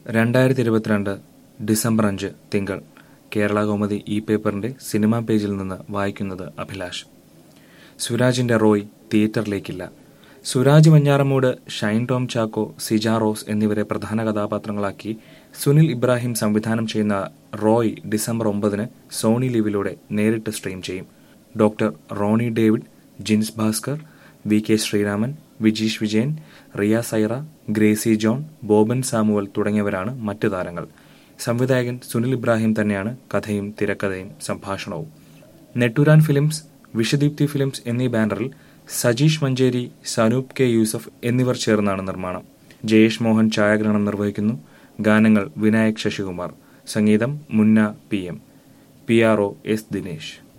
രണ്ടായിരത്തി ഇരുപത്തിരണ്ട് ഡിസംബർ അഞ്ച് തിങ്കൾ കേരള കൗമുദി ഈ പേപ്പറിന്റെ സിനിമാ പേജിൽ നിന്ന് വായിക്കുന്നത് അഭിലാഷ് സുരാജിന്റെ റോയ് തിയേറ്ററിലേക്കില്ല സുരാജ് വഞ്ഞാറമൂട് ഷൈൻ ടോം ചാക്കോ സിജ റോസ് എന്നിവരെ പ്രധാന കഥാപാത്രങ്ങളാക്കി സുനിൽ ഇബ്രാഹിം സംവിധാനം ചെയ്യുന്ന റോയ് ഡിസംബർ ഒമ്പതിന് സോണി ലീവിലൂടെ നേരിട്ട് സ്ട്രീം ചെയ്യും doctor Ronnie David Jins Bhaskar V K Sreeraman Vijeesh Vijayan Riya Saira Gracy John Boban Samuel തുടങ്ങിയവരാണ് മറ്റു താരങ്ങൾ സംവിധായകൻ സുനിൽ ഇബ്രാഹിം തന്നെയാണ് കഥയും തിരക്കഥയും സംഭാഷണവും നെട്ടുരാൻ ഫിലിംസ് വിഷദീപ്തി ഫിലിംസ് എന്നീ ബാനറിൽ സജീഷ് മഞ്ചേരി സനൂപ് കെ യൂസഫ് എന്നിവർ ചേർന്നാണ് നിർമ്മാണം ജയേഷ് മോഹൻ ഛായാഗ്രഹണം നിർവഹിക്കുന്നു ഗാനങ്ങൾ വിനായക് ശശികുമാർ സംഗീതം Munna P M P R O S Dinesh